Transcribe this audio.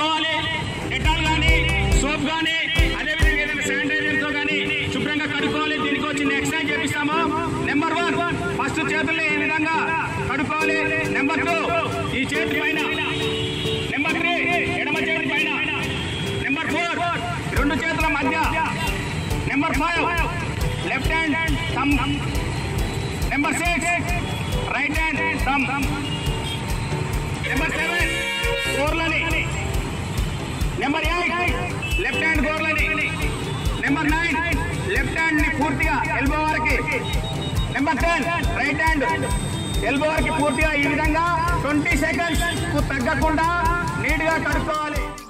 కడుక్కోవాలి డెటాల్ కానీ సోప్ కానీ అదేవిధంగా ఏదైనా శానిటైజర్తో కానీ శుభ్రంగా కడుక్కోవాలి దీనికి వచ్చిన ఎక్స్ట్రా చేపిస్తాము నెంబర్ వన్ ఫస్ట్ చేతుల్ని ఈ విధంగా కడుక్కోవాలి నెంబర్ టూ ఈ చేతి పైన నెంబర్ త్రీ ఎడమ చేతి పైన నెంబర్ ఫోర్ రెండు చేతుల మధ్య number five left hand thumb number six right hand thumb number seven గోర్లని నెంబర్ ఎయిట్ లెఫ్ట్ హ్యాండ్ గోర్లని నెంబర్ నైన్ లెఫ్ట్ హ్యాండ్ ని పూర్తిగా ఎల్బో వరకు number ten right hand elbow వరకు పూర్తిగా ఈ విధంగా ట్వంటీ సెకండ్స్ కు తగ్గకుండా నీట్ గా కడుక్కోవాలి